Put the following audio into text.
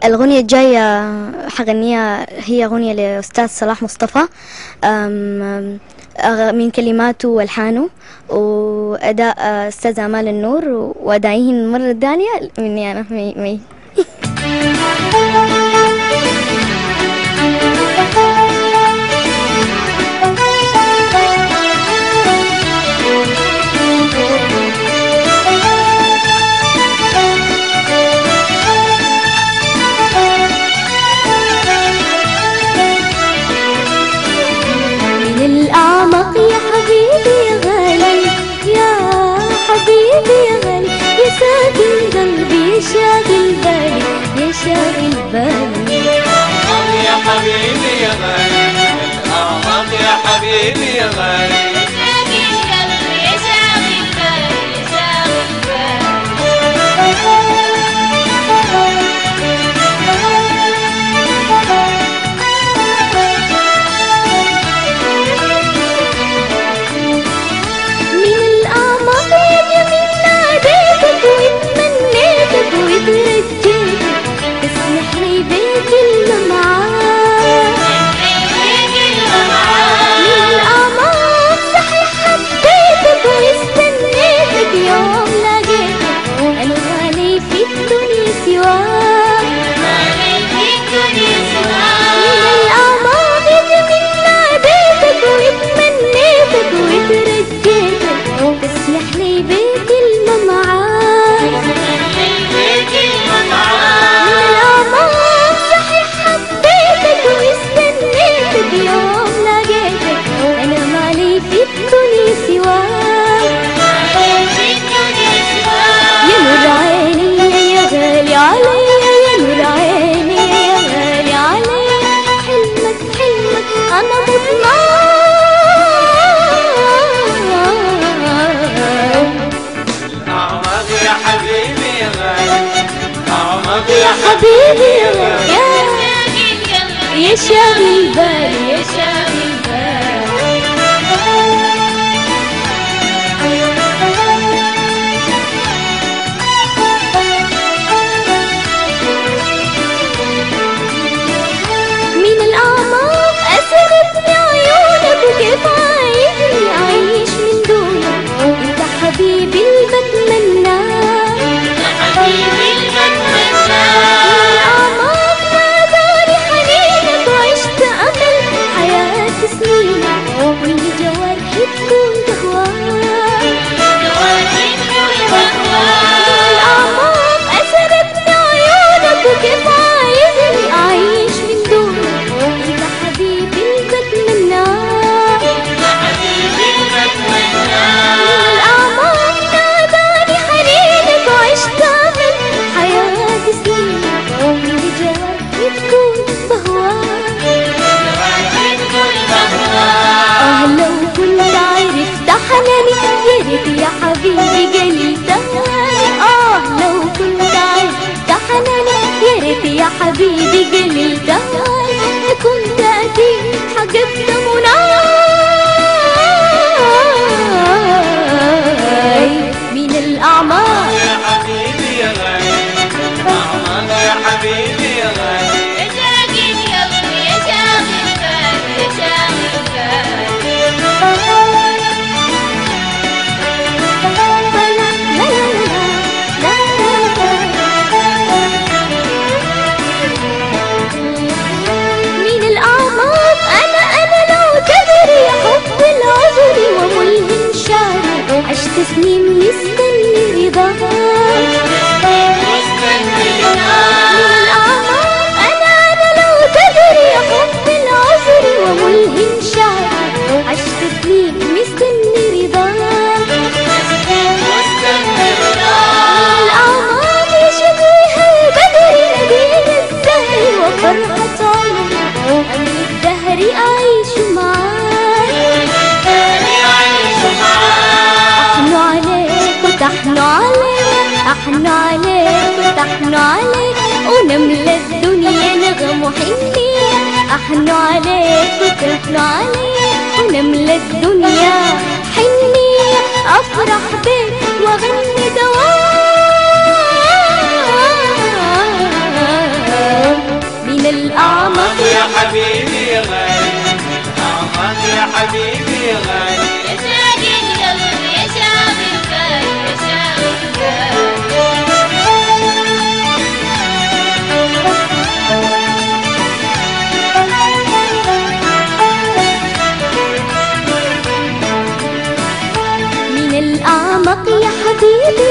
الأغنية الجاية حغنيها هي أغنية لأستاذ صلاح مصطفى أم أغ- من كلماته والحانه وأداء أستاذ أمال النور وأدائهن المرة الثانية مني أنا مي, مي. من الأعماق يا حبيبي يا غالي يا حبيبي يا غالي يا ساكن قلبي يا شاغل بالي يا شاغل بالي يا حبيبي يا غالي الأعماق يا حبيبي يا غالي شاغل قلبي يا شاغل بالي يا شاغل من الأعماق يا جميل ناديتك وتمنيتك وترجيتك تسمح لي بالكلمة معاك من الأعماق صحيح حبيتك واستنيتك يوم لقيتك أنا غالي في الدنيا سواك من الأعماق يا جميل ناديتك وتمنيتك وترجيتك تسمح لي بكلمة معاك من الأعماق صحيح حبيتك واستنيتك يوم لقيتك أنا مالي في الدنيا سواك يا نور عيني يا غالي عليا يا نور عيني يا غالي عليا حلمك حلمك أنا مطمئن الأعماق يا حبيبي يا غالي الأعماق يا حبيبي يا يا شاغل بالي يا شاغل من الأعماق أسرتني عيونك وكيف عايزني أعيش من دونك أنت حبيبي اللي بتمناه من الأعماق ناداني حنينك وعشت أمل حياة سنينك وكل جوارحي تكون تهواك من الأعماق أسرتني عيونك وكيف عايزني أعيش من دونك أنت حبيبي اللي بتمناه من الأعماق ناداني حنينك وعشت أمل حياة سنينك وكل جوارحي تكون بهواك آه لو كنت عرفت حناني يا ريت يا حبيبي قليل تهاني آه لو كنت عرفت حناني يا ريت يا حبيبي قليل تهاني كنت أكيد حققت مناي من الأعمار يا حبيبي يا غالي الأعماق يا حبيبي يا غالي يا شاغل قلبي يا شاغل بالي يا شاغل من الأعماق أنا أنا لو تدري حب العذر وملهم شعري عشت سنين مستني رضاك من الأعماق أنا أنا لو تدري حب العذر وملهم شعري عشت سنين مستني رضاك من الأعماق يشبه البدر نبيل الزهر وفرحة عمري أمل الدهر أعيش معاك أحن عليك وتحن عليك أحن عليك وتحن عليك ونملى الدنيا نغم وحنية أحن عليك وتحن عليك ونملى الدنيا حنية أفرح بك وأغني دواك حبيبي يا غالي من الأعماق يا حبيبي يا غالي يا ساقي القلب يا شاغل البال يا شاغل البال من الأعمق يا حبيبي